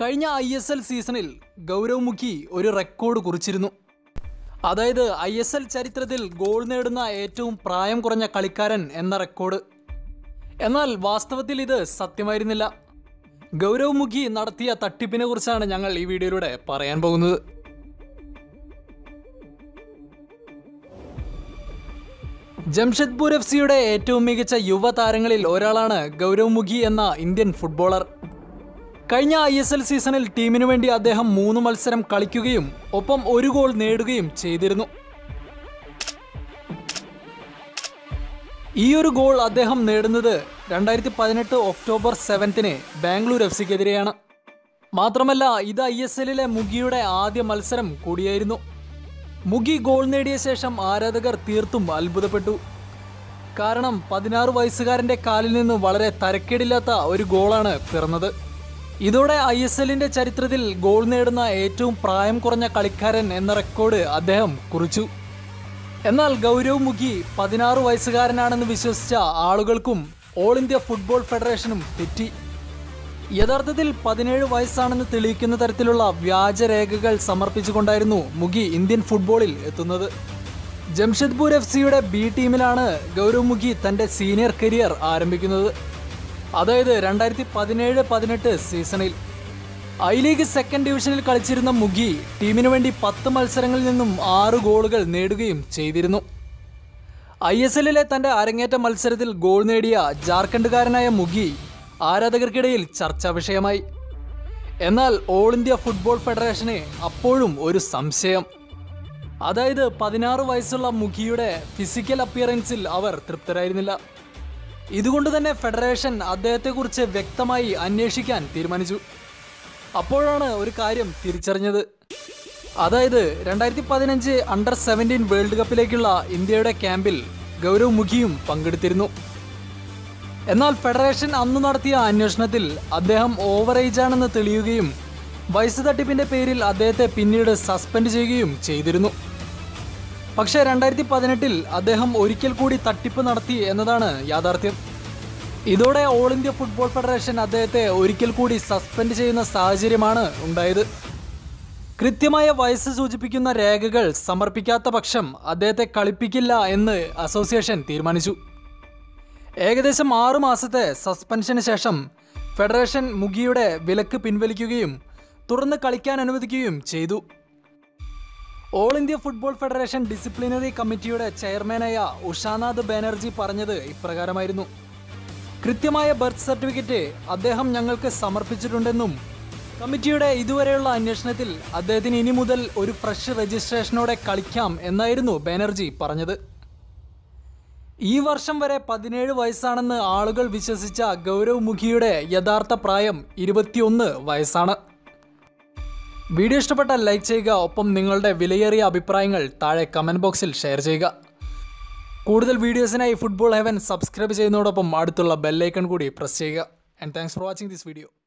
കഴിഞ്ഞ I S L സീസണിൽ ഗൗരവ് മുഖി ഒരു റെക്കോർഡ് കുറിച്ചിരുന്നു അതായത് ഐ എസ് എൽ ചരിത്രത്തിൽ ഗോൾ നേടുന്ന ഏറ്റവും പ്രായം കുറഞ്ഞ കളിക്കാരൻ എന്ന റെക്കോർഡ് എന്നാൽ വാസ്തവത്തിൽ ഇത് സത്യമായിരുന്നില്ല ഗൗരവ് മുഖി നടത്തിയ തട്ടിപ്പിനെ കുറിച്ചാണ് ഞങ്ങൾ ഈ വീഡിയോയിലൂടെ പറയാൻ പോകുന്നത് ജംഷഡ്പൂർ എഫ് സിയുടെ ഏറ്റവും മികച്ച യുവതാരങ്ങളിൽ ഒരാളാണ് ഗൗരവ് മുഖി എന്ന ഇന്ത്യൻ ഫുട്ബോളർ കഴിഞ്ഞ ഐ എസ് എൽ സീസണിൽ ടീമിനു വേണ്ടി അദ്ദേഹം മൂന്ന് മത്സരം കളിക്കുകയും ഒപ്പം ഒരു ഗോൾ നേടുകയും ചെയ്തിരുന്നു ഈ ഒരു ഗോൾ അദ്ദേഹം നേടുന്നത് രണ്ടായിരത്തി പതിനെട്ട് ഒക്ടോബർ സെവൻത്തിന് ബാംഗ്ലൂർ എഫ് സിക്കെതിരെയാണ് മാത്രമല്ല ഇത് ഐ എസ് എല്ലിലെ മുഗിയുടെ ആദ്യ മത്സരം കൂടിയായിരുന്നു മുഗി ഗോൾ നേടിയ ശേഷം ആരാധകർ തീർത്തും അത്ഭുതപ്പെട്ടു കാരണം പതിനാറ് വയസ്സുകാരന്റെ കാലിൽ നിന്ന് വളരെ തരക്കേടില്ലാത്ത ഒരു ഗോളാണ് പിറന്നത് ഇതോടെ ഐ എസ് എല്ലിന്റെ ചരിത്രത്തിൽ ഗോൾ നേടുന്ന ഏറ്റവും പ്രായം കുറഞ്ഞ കളിക്കാരൻ എന്ന റെക്കോർഡ് അദ്ദേഹം കുറിച്ചു എന്നാൽ ഗൗരവ് മുഖി പതിനാറ് വയസ്സുകാരനാണെന്ന് വിശ്വസിച്ച ആളുകൾക്കും ഓൾ ഇന്ത്യ ഫുട്ബോൾ ഫെഡറേഷനും തെറ്റി യഥാർത്ഥത്തിൽ പതിനേഴ് വയസ്സാണെന്ന് തെളിയിക്കുന്ന തരത്തിലുള്ള വ്യാജരേഖകൾ സമർപ്പിച്ചുകൊണ്ടായിരുന്നു മുഖി ഇന്ത്യൻ ഫുട്ബോളിൽ എത്തുന്നത് ജംഷഡ്പൂർ എഫ് സിയുടെ ബി ടീമിലാണ് ഗൗരവ് മുഖി തന്റെ സീനിയർ കരിയർ ആരംഭിക്കുന്നത് അതായത് രണ്ടായിരത്തി പതിനേഴ് പതിനെട്ട് സീസണിൽ ഐ ലീഗ് സെക്കൻഡ് ഡിവിഷനിൽ കളിച്ചിരുന്ന മുഖി ടീമിനു വേണ്ടി പത്ത് മത്സരങ്ങളിൽ നിന്നും ആറ് ഗോളുകൾ നേടുകയും ചെയ്തിരുന്നു ഐ എസ് എല്ലിലെ തന്റെ അരങ്ങേറ്റ മത്സരത്തിൽ ഗോൾ നേടിയ ജാർഖണ്ഡുകാരനായ മുഖി ആരാധകർക്കിടയിൽ ചർച്ചാ വിഷയമായി എന്നാൽ ഓൾ ഇന്ത്യ ഫുട്ബോൾ ഫെഡറേഷന് അപ്പോഴും ഒരു സംശയം അതായത് പതിനാറ് വയസ്സുള്ള മുഖിയുടെ ഫിസിക്കൽ അപ്പിയറൻസിൽ അവർ തൃപ്തരായിരുന്നില്ല ഇതുകൊണ്ട് തന്നെ ഫെഡറേഷൻ അദ്ദേഹത്തെക്കുറിച്ച് വ്യക്തമായി അന്വേഷിക്കാൻ തീരുമാനിച്ചു അപ്പോഴാണ് ഒരു കാര്യം തിരിച്ചറിഞ്ഞത് അതായത് രണ്ടായിരത്തി പതിനഞ്ച് അണ്ടർ സെവൻറ്റീൻ വേൾഡ് കപ്പിലേക്കുള്ള ഇന്ത്യയുടെ ക്യാമ്പിൽ ഗൗരവ് മുഖിയും പങ്കെടുത്തിരുന്നു എന്നാൽ ഫെഡറേഷൻ അന്ന് നടത്തിയ അന്വേഷണത്തിൽ അദ്ദേഹം ഓവർ ഏജ് ആണെന്ന് തെളിയുകയും വയസ്സ് തട്ടിപ്പിന്റെ പേരിൽ അദ്ദേഹത്തെ പിന്നീട് സസ്പെൻഡ് ചെയ്യുകയും ചെയ്തിരുന്നു പക്ഷേ രണ്ടായിരത്തി പതിനെട്ടിൽ അദ്ദേഹം ഒരിക്കൽ കൂടി തട്ടിപ്പ് നടത്തി എന്നതാണ് യാഥാർത്ഥ്യം ഇതോടെ ഓൾ ഇന്ത്യ ഫുട്ബോൾ ഫെഡറേഷൻ അദ്ദേഹത്തെ ഒരിക്കൽ കൂടി സസ്പെൻഡ് ചെയ്യുന്ന സാഹചര്യമാണ് ഉണ്ടായത് കൃത്യമായ വയസ്സ് സൂചിപ്പിക്കുന്ന രേഖകൾ സമർപ്പിക്കാത്ത പക്ഷം അദ്ദേഹത്തെ കളിപ്പിക്കില്ല എന്ന് അസോസിയേഷൻ തീരുമാനിച്ചു ഏകദേശം ആറു മാസത്തെ സസ്പെൻഷന് ശേഷം ഫെഡറേഷൻ മുഗിയുടെ വിലക്ക് പിൻവലിക്കുകയും തുടർന്ന് കളിക്കാൻ അനുവദിക്കുകയും ചെയ്തു all India football federation disciplinary കമ്മിറ്റിയുടെ ചെയർമാനായ ഉഷാനാഥ് ബാനർജി പറഞ്ഞത് ഇപ്രകാരമായിരുന്നു കൃത്യമായ ബർത്ത് സർട്ടിഫിക്കറ്റ് അദ്ദേഹം ഞങ്ങൾക്ക് സമർപ്പിച്ചിട്ടുണ്ടെന്നും കമ്മിറ്റിയുടെ ഇതുവരെയുള്ള അന്വേഷണത്തിൽ അദ്ദേഹത്തിന് ഇനി മുതൽ ഒരു ഫ്രഷ് രജിസ്ട്രേഷനോടെ കളിക്കാം എന്നായിരുന്നു ബാനർജി പറഞ്ഞത് ഈ വർഷം വരെ പതിനേഴ് വയസ്സാണെന്ന് ആളുകൾ വിശ്വസിച്ച ഗൗരവ് മുഖിയുടെ യഥാർത്ഥ പ്രായം ഇരുപത്തിയൊന്ന് വയസ്സാണ് വീഡിയോ ഇഷ്ടപ്പെട്ടാൽ ലൈക്ക് ചെയ്യുക ഒപ്പം നിങ്ങളുടെ വിലയേറിയ അഭിപ്രായങ്ങൾ താഴെ കമൻറ്റ് ബോക്സിൽ ഷെയർ ചെയ്യുക കൂടുതൽ വീഡിയോസിനായി ഫുട്ബോൾ ഹെവൻ സബ്സ്ക്രൈബ് ചെയ്യുന്നതോടൊപ്പം അടുത്തുള്ള ബെല്ലൈക്കൺ കൂടി പ്രസ് ചെയ്യുക and thanks for watching this video